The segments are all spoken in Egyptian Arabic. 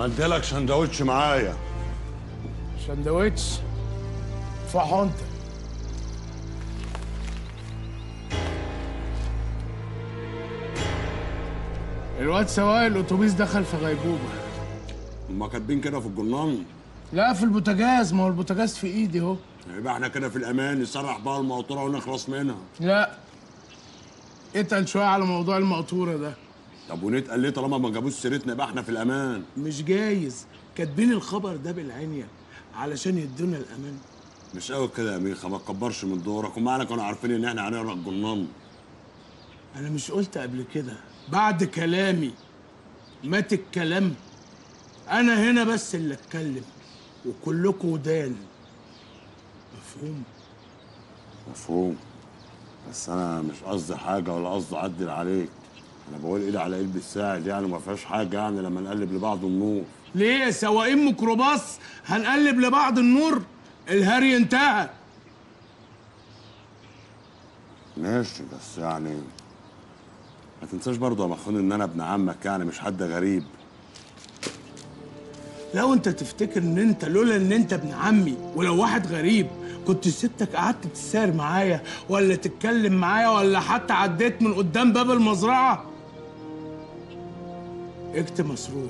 عملت لك سندوتش معايا سندوتش فحوا انت الواد سواق الاتوبيس دخل في غيبوبه هما كاتبين كده في الجرنان لا في البوتاجاز ما هو البوتاجاز في ايدي اهو يبقى احنا كده في الامان نسرح بقى المقطوره ونخلص منها لا اتقل شويه على موضوع المقطوره ده طب ونتقل ليه طالما ما جابوش سيرتنا يبقى احنا في الامان مش جايز كاتبين الخبر ده بالعنية علشان يدونا الامان مش قوي كده يا ميخا ما تكبرش من دورك ومعنا كانوا عارفين ان احنا هنقرا الجرنان انا مش قلت قبل كده بعد كلامي مات الكلام انا هنا بس اللي اتكلم وكلكم ودان مفهوم مفهوم بس انا مش قصدي حاجه ولا قصدي اعدل عليك انا بقول ايدي على قلب الساعد يعني ما فيهاش حاجه يعني لما نقلب لبعض النور ليه سواقين ميكروباص هنقلب لبعض النور الهري انتهى ماشي بس يعني ما تنساش برضه يا مخون ان انا ابن عمك يعني مش حد غريب لو انت تفتكر ان انت لولا ان انت ابن عمي ولو واحد غريب كنت سبتك قعدت تسار معايا ولا تتكلم معايا ولا حتى عديت من قدام باب المزرعه اكتب مسرور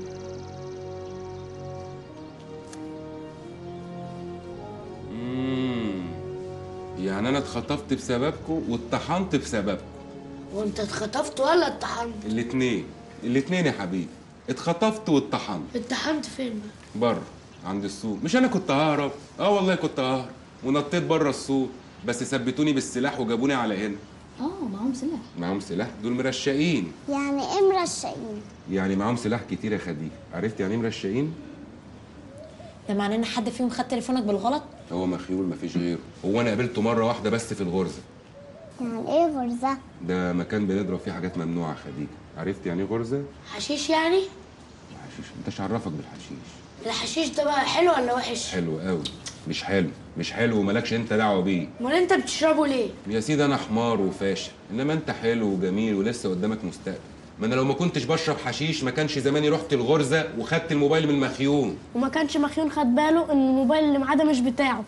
يعني انا اتخطفت بسببكم واتطحنت بسببكم وانت اتخطفت ولا اتطحنت؟ الاتنين الاتنين يا حبيبي اتخطفت واتطحنت اتطحنت فين بقى؟ بره عند السوق مش انا كنت ههرب اه والله كنت ههرب ونطيت بره السوق بس ثبتوني بالسلاح وجابوني على هنا اه معاهم سلاح معاهم سلاح دول مرشقين يعني ايه مرشقين يعني معاهم سلاح كتير يا خديجه عرفت يعني ايه مرشقين ده معناه ان حد فيهم خد تليفونك بالغلط هو مخيول مفيش غيره هو انا قابلته مره واحده بس في الغرزه يعني ايه غرزة ده مكان بنضرب فيه حاجات ممنوعه يا خديجه عرفت يعني ايه غرزه حشيش يعني؟ حشيش انت عرفك بالحشيش الحشيش ده بقى حلو ولا وحش؟ حلو قوي مش حلو مش حلو ومالكش انت دعوه بيه امال انت بتشربه ليه؟ يا سيدي انا حمار وفاشل انما انت حلو وجميل ولسه قدامك مستقبل ما انا لو ما كنتش بشرب حشيش ما كانش زماني رحت الغرزه وخدت الموبايل من المخيون وما كانش مخيون خد باله ان الموبايل اللي معاه ده مش بتاعه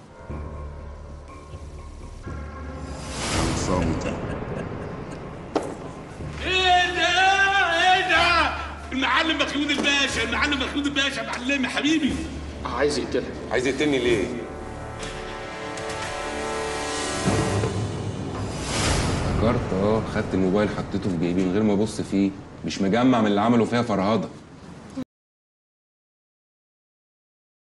صامت ايه ده ايه ده المعلم مخلود الباشا المعلم مخلود الباشا معلم يا حبيبي عايز يقتلها عايز يقتلني ليه افتكرت اه خدت الموبايل حطيته في جيبي من غير ما ابص فيه مش مجمع من اللي عملوا فيها فرهضه